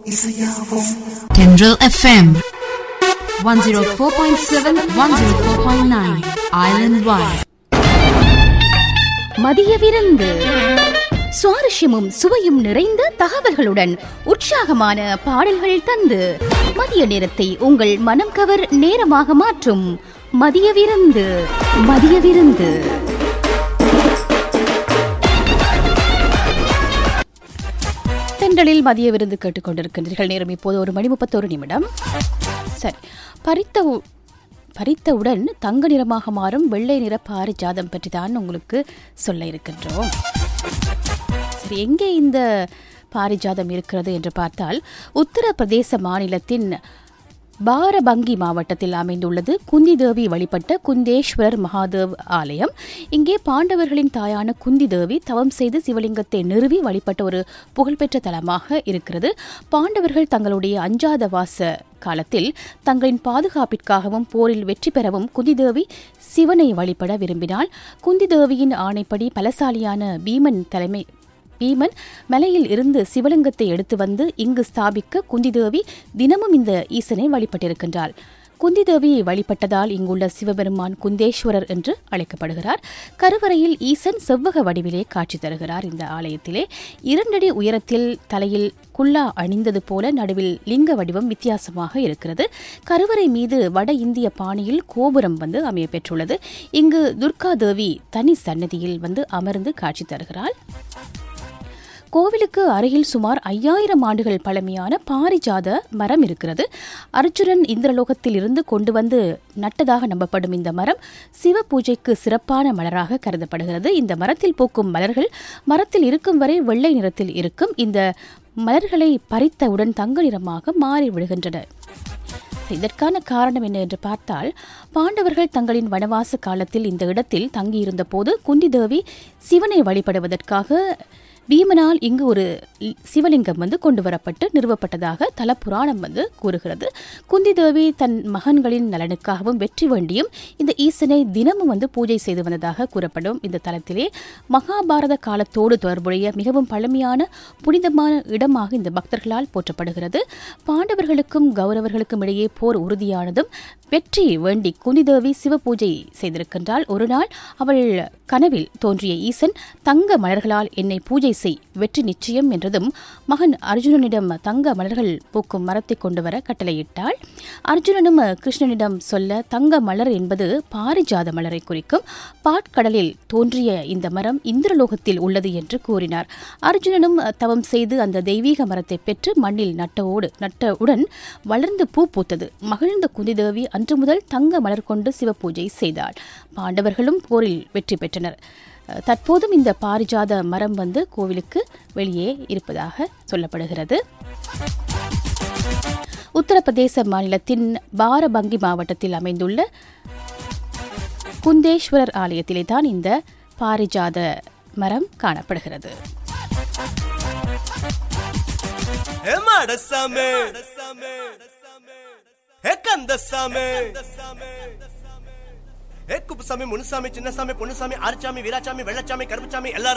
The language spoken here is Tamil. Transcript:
இசையாவும் Tendril FM 104.7 104.9 Island Wide மதிய விருந்து சுவாரஸ்யமும் சுவையும் நிறைந்த தகவல்களுடன் உற்சாகமான பாடல்கள் தந்து மதிய நேரத்தை உங்கள் மனம் கவர் நேரமாக மாற்றும் மதிய விருந்து மதிய விருந்து தென்றலில் மதிய விருந்து கேட்டுக்கொண்டிருக்கின்றீர்கள் நேரம் இப்போது ஒரு மணி முப்பத்தோரு நிமிடம் சரி பறித்த உ- பறித்தவுடன் தங்க நிறமாக மாறும் வெள்ளை நிற பாரிஜாதம் பற்றி தான் உங்களுக்கு சொல்ல இருக்கின்றோம் சரி எங்கே இந்த பாரிஜாதம் இருக்கிறது என்று பார்த்தால் உத்தரப்பிரதேச மாநிலத்தின் பாரபங்கி மாவட்டத்தில் அமைந்துள்ளது குந்தி தேவி வழிபட்ட குந்தேஸ்வரர் மகாதேவ் ஆலயம் இங்கே பாண்டவர்களின் தாயான குந்தி தேவி தவம் செய்து சிவலிங்கத்தை நிறுவி வழிபட்ட ஒரு புகழ்பெற்ற தலமாக இருக்கிறது பாண்டவர்கள் தங்களுடைய அஞ்சாத வாச காலத்தில் தங்களின் பாதுகாப்பிற்காகவும் போரில் வெற்றி பெறவும் குந்திதேவி சிவனை வழிபட விரும்பினாள் குந்திதேவியின் ஆணைப்படி பலசாலியான பீமன் தலைமை பீமன் மலையில் இருந்து சிவலிங்கத்தை எடுத்து வந்து இங்கு ஸ்தாபிக்க குந்திதேவி தினமும் இந்த ஈசனை வழிபட்டிருக்கின்றாள் குந்திதேவி வழிபட்டதால் இங்குள்ள சிவபெருமான் குந்தேஸ்வரர் என்று அழைக்கப்படுகிறார் கருவறையில் ஈசன் செவ்வக வடிவிலே காட்சி தருகிறார் இந்த ஆலயத்திலே இரண்டடி உயரத்தில் தலையில் குல்லா அணிந்தது போல நடுவில் லிங்க வடிவம் வித்தியாசமாக இருக்கிறது கருவறை மீது வட இந்திய பாணியில் கோபுரம் வந்து அமைய பெற்றுள்ளது இங்கு துர்கா தேவி தனி சன்னதியில் வந்து அமர்ந்து காட்சி தருகிறாள் கோவிலுக்கு அருகில் சுமார் ஐயாயிரம் ஆண்டுகள் பழமையான பாரிஜாத மரம் இருக்கிறது அர்ஜுனன் இந்திரலோகத்தில் இருந்து கொண்டு வந்து நட்டதாக நம்பப்படும் இந்த மரம் சிவ பூஜைக்கு சிறப்பான மலராக கருதப்படுகிறது இந்த மரத்தில் பூக்கும் மலர்கள் மரத்தில் இருக்கும் வரை வெள்ளை நிறத்தில் இருக்கும் இந்த மலர்களை பறித்தவுடன் தங்க நிறமாக மாறி விடுகின்றன இதற்கான காரணம் என்ன என்று பார்த்தால் பாண்டவர்கள் தங்களின் வனவாச காலத்தில் இந்த இடத்தில் தங்கியிருந்த போது குந்திதேவி சிவனை வழிபடுவதற்காக பீமனால் இங்கு ஒரு லி- சிவலிங்கம் வந்து கொண்டு வரப்பட்டு நிறுவப்பட்டதாக தல புராணம் வந்து கூறுகிறது குந்திதேவி தன் மகன்களின் நலனுக்காகவும் வெற்றி வேண்டியும் இந்த ஈசனை தினமும் வந்து பூஜை செய்து வந்ததாக கூறப்படும் இந்த தலத்திலே மகாபாரத காலத்தோடு தொடர்புடைய மிகவும் பழமையான புனிதமான இடமாக இந்த பக்தர்களால் போற்றப்படுகிறது பாண்டவர்களுக்கும் கௌரவர்களுக்கும் இடையே போர் உறுதியானதும் வெற்றி வேண்டி குந்திதேவி சிவ பூஜை செய்திருக்கின்றாள் ஒரு நாள் அவள் கனவில் தோன்றிய ஈசன் தங்க மலர்களால் என்னை பூஜை செய் வெற்றி நிச்சயம் என்றதும் மகன் அர்ஜுனனிடம் தங்க மலர்கள் பூக்கும் மரத்தை கொண்டு வர கட்டளையிட்டாள் அர்ஜுனனும் கிருஷ்ணனிடம் சொல்ல தங்க மலர் என்பது பாரிஜாத மலரை குறிக்கும் பாட்கடலில் தோன்றிய இந்த மரம் இந்திரலோகத்தில் உள்ளது என்று கூறினார் அர்ஜுனனும் தவம் செய்து அந்த தெய்வீக மரத்தை பெற்று மண்ணில் நட்டவோடு நட்டவுடன் வளர்ந்து பூ பூத்தது மகிழ்ந்த குந்திதேவி அன்று முதல் தங்க மலர் கொண்டு சிவபூஜை செய்தாள் பாண்டவர்களும் போரில் வெற்றி பெற்றனர் அஹ், தற்போதும் இந்த பாரிஜாத மரம் வந்து கோவிலுக்கு வெளியே இருப்பதாக சொல்லப்படுகிறது உத்தரப்பிரதேச மாநிலத்தின் பாரபங்கி மாவட்டத்தில் அமைந்துள்ள குந்தேஸ்வரர் ஆலயத்திலே தான் இந்த பாரிஜாத மரம் காணப்படுகிறது ಹೇ ಮಾಡಸ್ಸಾಮೆ ಹೇ ಕಂದಸ್ಸಾಮೆ ಹೇ ಕುಪ್ಪಸ್ವಾಮಿ ಮುನುಸ್ವಾಮಿ ಚಿನ್ನಸ್ವಾಮಿ பொன்னுசாமி ஆறுசாமி வீராசாமி வெள்ளச்சாமி கருப்புசாமி எல்லாரும்